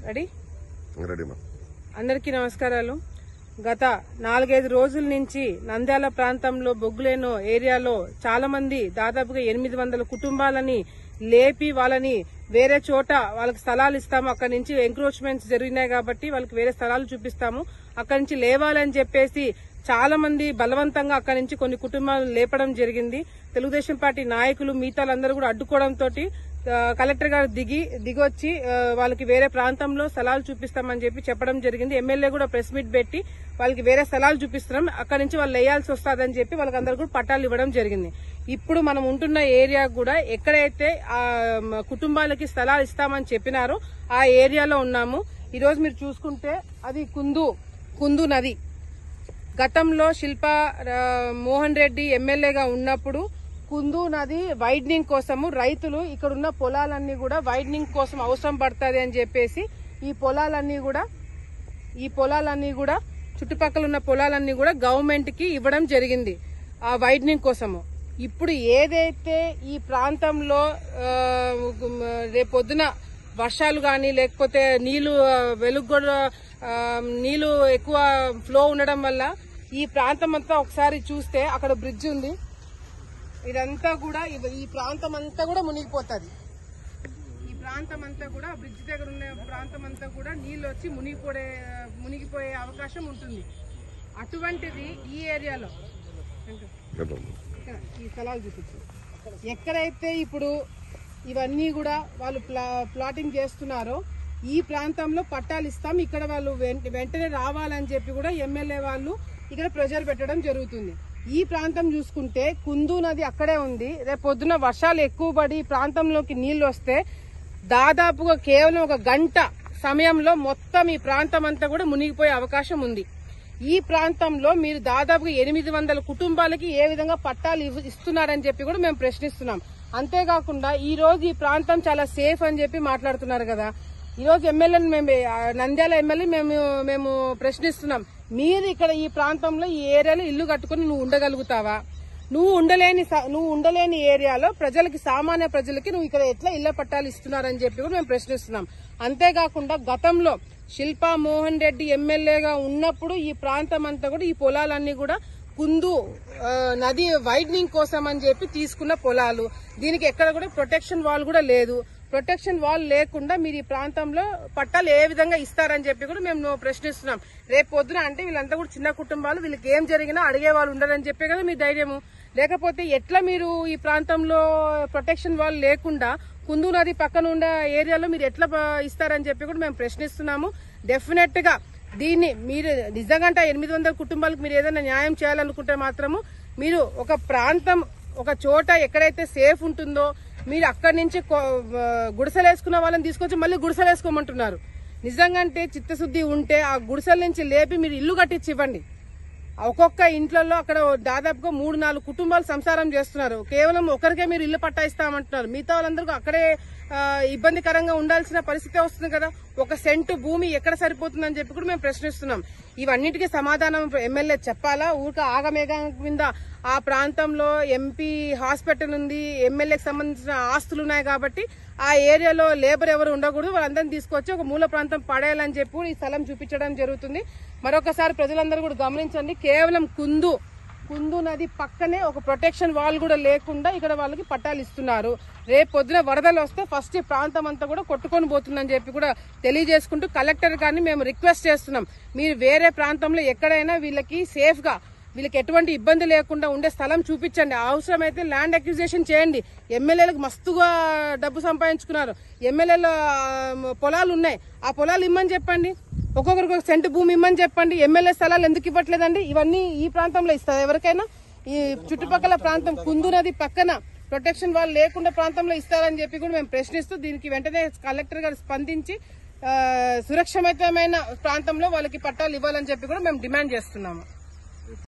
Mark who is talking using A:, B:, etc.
A: ready
B: ready మా
A: అందరికీ నమస్కారాలు గత నాలుగైదు రోజుల నుంచి నంద్యాల ప్రాంతంలో బొగ్గులేను ఏరియాలో చాలా మంది దాదాపుగా ఎనిమిది వందల కుటుంబాలని లేపి వాళ్ళని వేరే చోట వాళ్ళకి స్థలాలు ఇస్తాము అక్కడి నుంచి ఎంక్రోచ్మెంట్స్ జరిగినాయి కాబట్టి వాళ్ళకి వేరే స్థలాలు చూపిస్తాము అక్కడి నుంచి లేవాలని చెప్పేసి చాలా మంది బలవంతంగా అక్కడి నుంచి కొన్ని కుటుంబాలు లేపడం జరిగింది తెలుగుదేశం పార్టీ నాయకులు మిగతాలందరూ కూడా అడ్డుకోవడంతో కలెక్టర్ గారు దిగి దిగొచ్చి ఆ, వాళ్ళకి వేరే ప్రాంతంలో స్థలాలు చూపిస్తామని చెప్పి చెప్పడం జరిగింది ఎమ్మెల్యే కూడా ప్రెస్ మీట్ పెట్టి వాళ్ళకి వేరే స్థలాలు చూపిస్తున్నాం అక్కడి నుంచి వాళ్ళు వేయాల్సి వస్తుందని చెప్పి వాళ్ళకి అందరు కూడా పట్టాలు ఇవ్వడం జరిగింది ఇప్పుడు మనం ఉంటున్న ఏరియా కూడా ఎక్కడైతే ఆ మ, కుటుంబాలకి స్థలాలు ఇస్తామని చెప్పినారో ఆ ఏరియాలో ఉన్నాము ఈ రోజు మీరు చూసుకుంటే అది కుందు కుందు నది గతంలో శిల్ప ఆ, మోహన్ రెడ్డి ఎమ్మెల్యేగా ఉన్నప్పుడు కుందు నది వైడనింగ్ కోసము రైతులు ఇక్కడ ఉన్న పొలాలన్నీ కూడా వైడనింగ్ కోసం అవసరం పడుతుంది అని చెప్పేసి ఈ పొలాలన్నీ కూడా ఈ పొలాలన్నీ కూడా చుట్టుపక్కల ఉన్న పొలాలన్నీ కూడా గవర్నమెంట్ కి ఇవ్వడం జరిగింది ఆ వైడనింగ్ కోసము ఇప్పుడు ఏదైతే ఈ ప్రాంతంలో ఆ, రేపొద్దున వర్షాలు కానీ లేకపోతే నీళ్లు ఆ, వెలుగు కూడా ఆ, నీళ్లు ఎక్కువ ఫ్లో ఉండడం వల్ల ఈ ప్రాంతం అంతా ఒకసారి చూస్తే అక్కడ బ్రిడ్జ్ ఉంది ఇదంతా కూడా ఇవ- ఈ ప్రాంతం అంతా కూడా మునిగిపోతుంది ఈ ప్రాంతం అంతా కూడా బ్రిడ్జ్ దగ్గర ఉన్న ప్రాంతం అంతా కూడా నీళ్ళు వచ్చి మునిగిపోయే మునిగిపోయే అవకాశం ఉంటుంది అటువంటిది ఈ ఏరియాలో
B: చెప్పమ్మా
A: ఇక్కడ ఈ స్థలాలు చూపించు ఎక్కడైతే ఇప్పుడు ఇవన్నీ కూడా వాళ్ళు ప్లా ప్లాటింగ్ చేస్తున్నారో ఈ ప్రాంతంలో పట్టాలు ఇస్తాం ఇక్కడ వాళ్ళు వెంట- వెంటనే రావాలని చెప్పి కూడా ఎమ్మెల్యే వాళ్ళు ఇక్కడ ప్రెజర్ పెట్టడం జరుగుతుంది ఈ ప్రాంతం చూసుకుంటే కుందు నది అక్కడే ఉంది రేపు పొద్దున వర్షాలు ఎక్కువ పడి ఈ ప్రాంతంలోకి నీళ్లు వస్తే దాదాపుగా కేవలం ఒక గంట సమయంలో మొత్తం ఈ ప్రాంతం అంతా కూడా మునిగిపోయే అవకాశం ఉంది ఈ ప్రాంతంలో మీరు దాదాపుగా ఎనిమిది వందల కుటుంబాలకి ఏ విధంగా పట్టాలు ఇవ్వ- ఇస్తున్నారని చెప్పి కూడా మేము ప్రశ్నిస్తున్నాం అంతేకాకుండా ఈ రోజు ఈ ప్రాంతం చాలా సేఫ్ అని చెప్పి మాట్లాడుతున్నారు కదా ఈ రోజు ఎమ్మెల్యేని మేము ఆ, నంద్యాల ఎమ్మెల్యే మేము మేము ప్రశ్నిస్తున్నాం మీరు ఇక్కడ ఈ ప్రాంతంలో ఈ ఏరియాలో ఇల్లు కట్టుకుని నువ్వు ఉండగలుగుతావా నువ్వు ఉండలేని స- నువ్వు ఉండలేని ఏరియాలో ప్రజలకి సామాన్య ప్రజలకి నువ్వు ఇక్కడ ఎట్లా ఇళ్ల పట్టాలు ఇస్తున్నారని చెప్పి కూడా మేము ప్రశ్నిస్తున్నాం అంతేకాకుండా గతంలో శిల్పా మోహన్ రెడ్డి ఎమ్మెల్యేగా ఉన్నప్పుడు ఈ ప్రాంతం అంతా కూడా ఈ పొలాలన్నీ కూడా కుందు ఆ, నది వైడనింగ్ కోసం అని చెప్పి తీసుకున్న పొలాలు దీనికి ఎక్కడ కూడా ప్రొటెక్షన్ వాల్ కూడా లేదు ప్రొటెక్షన్ వాల్ లేకుండా మీరు ఈ ప్రాంతంలో పట్టాలు ఏ విధంగా ఇస్తారని చెప్పి కూడా మేము ప్రశ్నిస్తున్నాం రేపు పొద్దున అంటే వీళ్ళంతా కూడా చిన్న కుటుంబాలు వీళ్ళకి ఏం జరిగినా అడిగే వాళ్ళు ఉండరని చెప్పే కదా మీ ధైర్యము లేకపోతే ఎట్లా మీరు ఈ ప్రాంతంలో ప్రొటెక్షన్ వాల్ లేకుండా కుందు నది పక్కన ఉన్న ఏరియాలో మీరు ఎట్లా బ- ఇస్తారని చెప్పి కూడా మేము ప్రశ్నిస్తున్నాము డెఫినెట్ గా దీన్ని మీరు నిజంగా ఎనిమిది వందల కుటుంబాలకు మీరు ఏదైనా న్యాయం చేయాలనుకుంటే మాత్రము మీరు ఒక ప్రాంతం ఒక చోట ఎక్కడైతే సేఫ్ ఉంటుందో మీరు అక్కడి నుంచి కొ- ఆ, గుడిసెలేసుకున్న వాళ్ళని తీసుకొచ్చి మళ్ళీ గుడిసెలేసుకోమంటున్నారు నిజంగంటే చిత్తశుద్ధి ఉంటే ఆ గుడిసెల నుంచి లేపి మీరు ఇల్లు కట్టించి ఇవ్వండి ఒక్కొక్క ఇంట్లలో అక్కడ దాదాపుగా మూడు నాలుగు కుటుంబాలు సంసారం చేస్తున్నారు కేవలం ఒకరికే మీరు ఇల్లు పట్టా ఇస్తామంటున్నారు మిగతా వాళ్ళందరికీ అక్కడే ఆ, ఇబ్బందికరంగా ఉండాల్సిన పరిస్థితి వస్తుంది కదా ఒక సెంటు భూమి ఎక్కడ సరిపోతుందని చెప్పి కూడా మేము ప్రశ్నిస్తున్నాం ఇవన్నిటికీ సమాధానం ఎమ్మెల్యే చెప్పాలా ఊరిక ఆగమేఘం మీద ఆ ప్రాంతంలో ఎంపీ హాస్పిటల్ ఉంది ఎమ్మెల్యేకి సంబంధించిన ఆస్తులు ఉన్నాయి కాబట్టి ఆ ఏరియాలో లేబర్ ఎవరు ఉండకూడదు వాళ్ళందరినీ తీసుకొచ్చి ఒక మూల ప్రాంతం పడేయాలని చెప్పి కూడా ఈ స్థలం చూపించడం జరుగుతుంది మరొకసారి ప్రజలందరూ కూడా గమనించండి కేవలం కుందు కుందు నది పక్కనే ఒక ప్రొటెక్షన్ వాల్ కూడా లేకుండా ఇక్కడ వాళ్ళకి పట్టాలు ఇస్తున్నారు రేపు పొద్దున వరదలు వస్తే ఫస్ట్ ఈ ప్రాంతం అంతా కూడా కొట్టుకొని పోతుందని చెప్పి కూడా తెలియజేసుకుంటూ కలెక్టర్ గారిని మేము రిక్వెస్ట్ చేస్తున్నాం మీరు వేరే ప్రాంతంలో ఎక్కడైనా వీళ్ళకి సేఫ్ గా వీళ్ళకి ఎటువంటి ఇబ్బంది లేకుండా ఉండే స్థలం చూపించండి అవసరమైతే ల్యాండ్ అక్విజిషన్ చేయండి ఎమ్మెల్యేలకు మస్తుగా డబ్బు సంపాదించుకున్నారు ఎమ్మెల్యేల పొలాలు ఉన్నాయి ఆ పొలాలు ఇమ్మని చెప్పండి ఒక్కొక్కరికి ఒక సెంటు భూమి ఇమ్మని చెప్పండి ఎమ్మెల్యే స్థలాలు ఎందుకు ఇవ్వట్లేదండి ఇవన్నీ ఈ ప్రాంతంలో ఇస్తారు ఎవరికైనా ఈ చుట్టుపక్కల ప్రాంతం కుందు నది పక్కన ప్రొటెక్షన్ వాళ్ళు లేకుండా ప్రాంతంలో ఇస్తారని చెప్పి కూడా మేము ప్రశ్నిస్తూ దీనికి వెంటనే కలెక్టర్ గారు స్పందించి ఆ, సురక్షితమైన ప్రాంతంలో వాళ్ళకి పట్టాలు ఇవ్వాలని చెప్పి కూడా మేము డిమాండ్ చేస్తున్నాము